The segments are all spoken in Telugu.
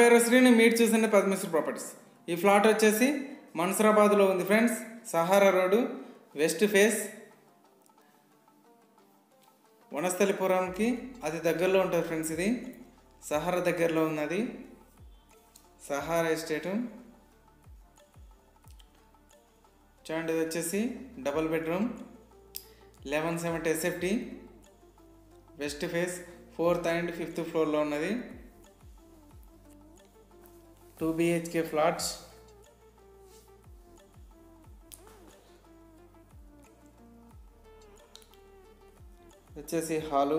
పేరు శ్రీని మీరు చూసిన పద్మశ్రీ ప్రాపర్టీస్ ఈ ఫ్లాట్ వచ్చేసి మన్సరాబాద్లో ఉంది friends Sahara road west face వనస్థలిపురంకి అది దగ్గరలో ఉంటుంది ఫ్రెండ్స్ ఇది సహారా దగ్గరలో ఉన్నది సహారా ఎస్టేటు చూడండి ఇది వచ్చేసి double bedroom eleven seventy SFT west face fourth and fifth ఫ్లోర్లో ఉన్నది టూ బిహెచ్కే ఫ్లాట్స్ వచ్చేసి హాలు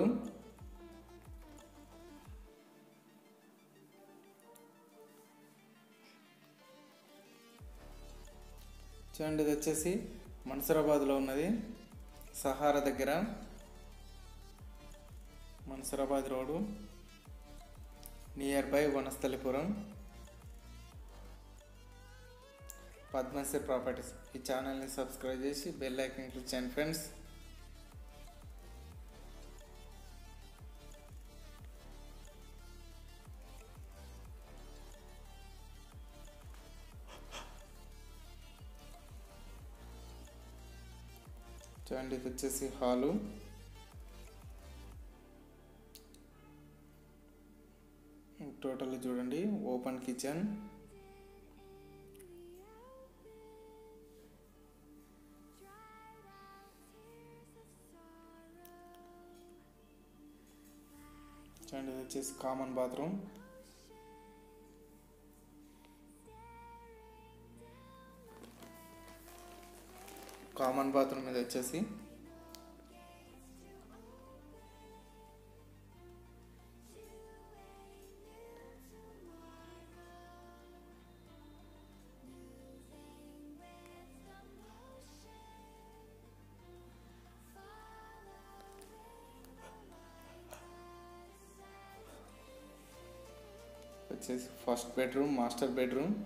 చూడండి ఇది వచ్చేసి మన్సరాబాద్లో ఉన్నది సహారా దగ్గర Mansoorabad road near by Vanasthalipuram Padmasri properties ఈ ఛానల్ని సబ్స్క్రైబ్ చేసి బెల్ ఐకన్ క్లిక్ చేయండి ఫ్రెండ్స్ చూడండి ఇది వచ్చేసి హాలు టోటల్ చూడండి ఓపెన్ కిచెన్ చూడండి ఇది వచ్చేసి కామన్ బాత్రూమ్ కామన్ బాత్రూమ్ ఇది వచ్చేసి వచ్చేసి ఫస్ట్ బెడ్రూమ్ మాస్టర్ బెడ్రూమ్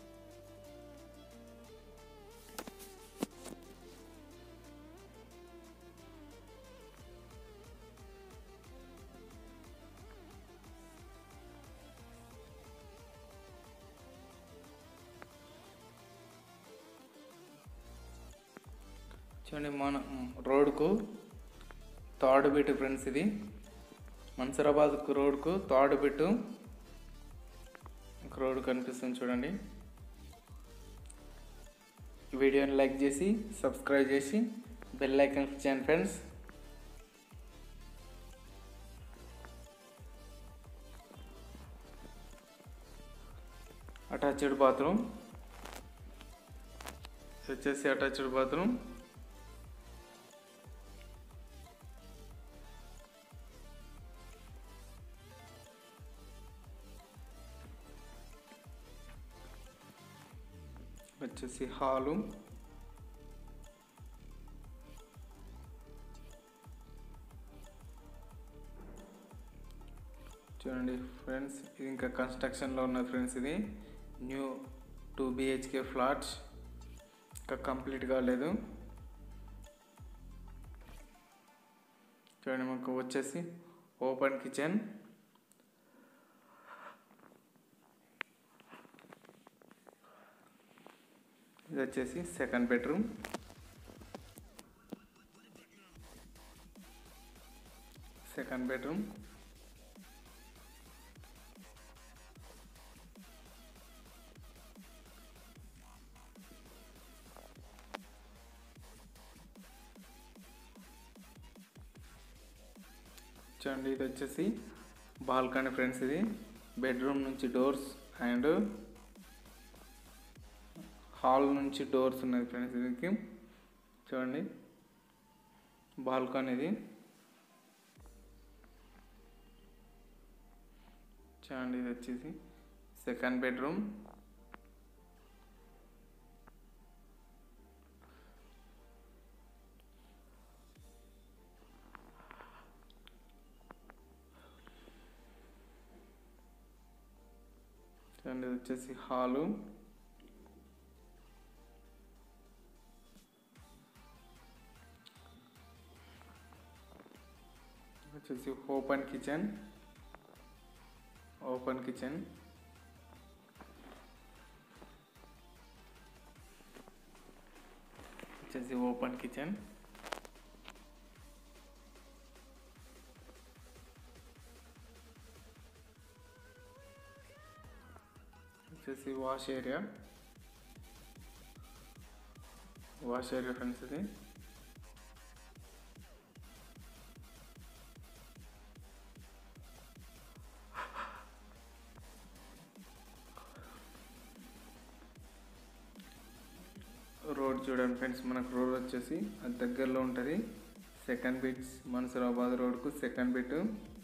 చూడండి మన రోడ్కు తాడు బిట్టు ఫ్రెండ్స్ ఇది మన్సరాబాద్కు రోడ్కు తాడు బిట్టు ఒక రోడ్ కనిపిస్తుంది చూడండి ఈ వీడియోని లైక్ చేసి సబ్స్క్రైబ్ చేసి బెల్ ఐకాన్ క్లిక్ చేయండి ఫ్రెండ్స్ అటాచ్డ్ బాత్రూమ్ వచ్చేసి అటాచ్డ్ బాత్రూమ్ వచ్చేసి హాలు చూడండి ఫ్రెండ్స్ ఇది ఇంకా కన్స్ట్రక్షన్లో ఉన్న ఫ్రెండ్స్ ఇది న్యూ టూ బిహెచ్కే ఫ్లాట్స్ ఇంకా కంప్లీట్ కాలేదు చూడండి మాకు వచ్చేసి ఓపెన్ కిచెన్ ఇది వచ్చేసి సెకండ్ బెడ్రూమ్ సెకండ్ బెడ్రూమ్ చూడండి ఇది వచ్చేసి బాల్కనీ ఫ్రెండ్స్ ఇది బెడ్రూమ్ నుంచి డోర్స్ అండ్ హాల్ నుంచి డోర్స్ ఉన్నాయి ఫ్రెండ్స్ దీనికి చూడండి బాల్కనీ ఇది చూడండి ఇది వచ్చేసి సెకండ్ బెడ్రూమ్ చూడండి ఇది వచ్చేసి హాలు వచ్చేసి ఓపెన్ కిచెన్ ఓపెన్ కిచెన్ వచ్చేసి ఓపెన్ కిచెన్ వచ్చేసి wash area wash area friends ఇది రోడ్ చూడండి ఫ్రెండ్స్ మనకు రోడ్ వచ్చేసి అది దగ్గరలో ఉంటుంది సెకండ్ బిట్ మన్సూరాబాద్ రోడ్కు second bit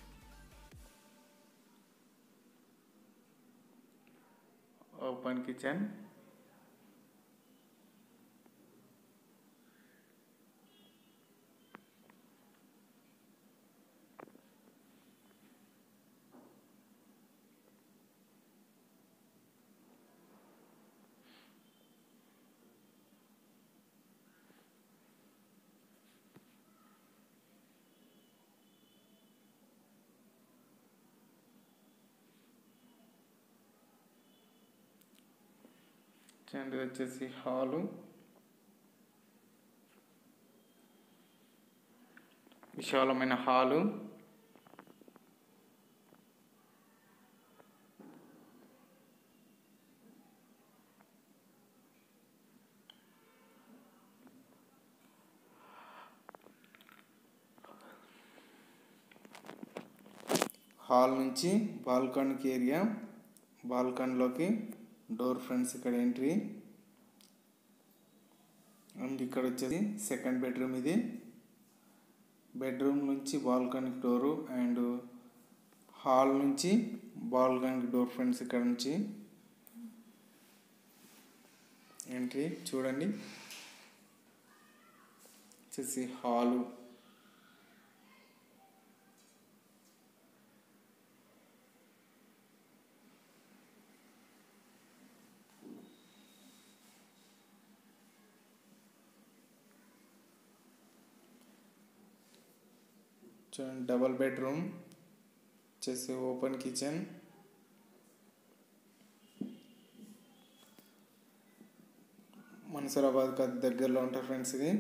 open kitchen and ఇది వచ్చేసి హాలు విశాలమైన హాలు హాల్ నుంచి బాల్కనీకి ఏరియా బాల్కనీలోకి డోర్ ఫ్రంట్స్ ఇక్కడ ఎంట్రీ అండ్ ఇక్కడ వచ్చేసి సెకండ్ బెడ్రూమ్ ఇది బెడ్రూమ్ నుంచి బాల్కనీకి డోరు అండ్ హాల్ నుంచి బాల్కనీకి డోర్ ఫ్రంట్స్ ఇక్కడ నుంచి ఎంట్రీ చూడండి వచ్చేసి హాలు చూడండి డబల్ బెడ్రూమ్ వచ్చేసి ఓపెన్ కిచెన్ మన్సూరాబాద్కి అది దగ్గరలో ఉంటుంది ఫ్రెండ్స్ ఇది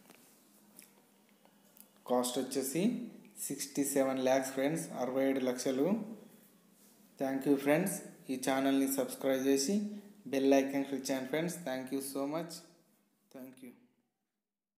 కాస్ట్ వచ్చేసి సిక్స్టీ సెవెన్ ల్యాక్స్ ఫ్రెండ్స్ అరవై ఏడు లక్షలు థ్యాంక్ యూ ఫ్రెండ్స్ ఈ ఛానల్ని సబ్స్క్రైబ్ చేసి బెల్ ఐకాన్ క్లిక్ చేయండి friends thank you so much thank you